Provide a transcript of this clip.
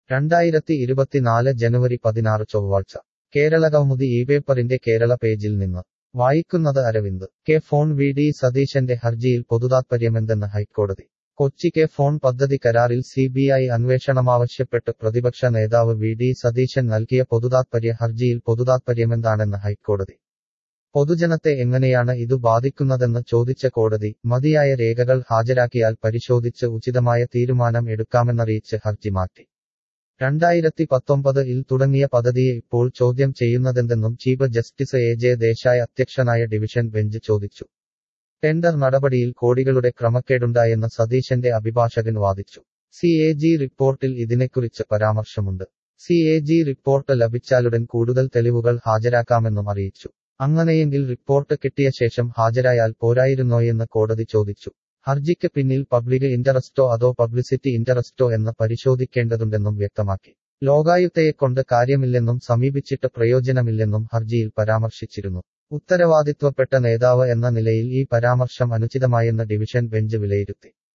രണ്ടായിരത്തി ഇരുപത്തിനാല് ജനുവരി പതിനാറ് ചൊവ്വാഴ്ച കേരള കൗമുദി ഈ പേപ്പറിന്റെ കേരള പേജിൽ നിന്ന് വായിക്കുന്നത് Aravind K phone V D സതീശന്റെ ഹർജിയിൽ പൊതുതാത്പര്യമെന്തെന്ന് ഹൈക്കോടതി കൊച്ചി കെ ഫോൺ പദ്ധതി കരാറിൽ സി ബി ഐ അന്വേഷണമാവശ്യപ്പെട്ട് പ്രതിപക്ഷ നേതാവ് വി ഡി സതീശൻ നൽകിയ പൊതുതാത്പര്യ ഹർജിയിൽ പൊതുതാത്പര്യമെന്താണെന്ന് ഹൈക്കോടതി പൊതുജനത്തെ എങ്ങനെയാണ് ഇതു ബാധിക്കുന്നതെന്ന് ചോദിച്ച കോടതി മതിയായ രേഖകൾ ഹാജരാക്കിയാൽ പരിശോധിച്ച് ഉചിതമായ തീരുമാനം എടുക്കാമെന്നറിയിച്ച് ഹർജി മാറ്റി രണ്ടായിരത്തി പത്തൊമ്പത് ഇൽ തുടങ്ങിയ പദ്ധതിയെ ഇപ്പോൾ ചോദ്യം ചെയ്യുന്നതെന്തെന്നും chief justice A J Desai അധ്യക്ഷനായ ഡിവിഷൻ ബെഞ്ച് ചോദിച്ചു ടെൻഡർ നടപടിയിൽ കോടികളുടെ ക്രമക്കേടുണ്ടായെന്ന് സതീശന്റെ അഭിഭാഷകൻ വാദിച്ചു സി എ ജി റിപ്പോർട്ടിൽ ഇതിനെക്കുറിച്ച് പരാമർശമുണ്ട് സി എ ജി റിപ്പോർട്ട് ലഭിച്ചാലുടൻ കൂടുതൽ തെളിവുകൾ ഹാജരാക്കാമെന്നും അറിയിച്ചു അങ്ങനെയെങ്കിൽ റിപ്പോർട്ട് കിട്ടിയ ശേഷം ഹാജരായാൽ പോരായിരുന്നോയെന്ന് കോടതി ചോദിച്ചു ഹർജിക്ക് പിന്നിൽ പബ്ലിക് ഇൻട്രസ്റ്റോ അതോ പബ്ലിസിറ്റി ഇൻട്രസ്റ്റോ എന്ന് പരിശോധിക്കേണ്ടതുണ്ടെന്നും വ്യക്തമാക്കി ലോകായുക്തയെക്കൊണ്ട് കാര്യമില്ലെന്നും സമീപിച്ചിട്ട് പ്രയോജനമില്ലെന്നും ഹർജിയിൽ പരാമർശിച്ചിരുന്നു ഉത്തരവാദിത്വപ്പെട്ട നേതാവ് എന്ന നിലയിൽ ഈ പരാമർശം അനുചിതമായെന്ന് ഡിവിഷൻ ബെഞ്ച് വിലയിരുത്തി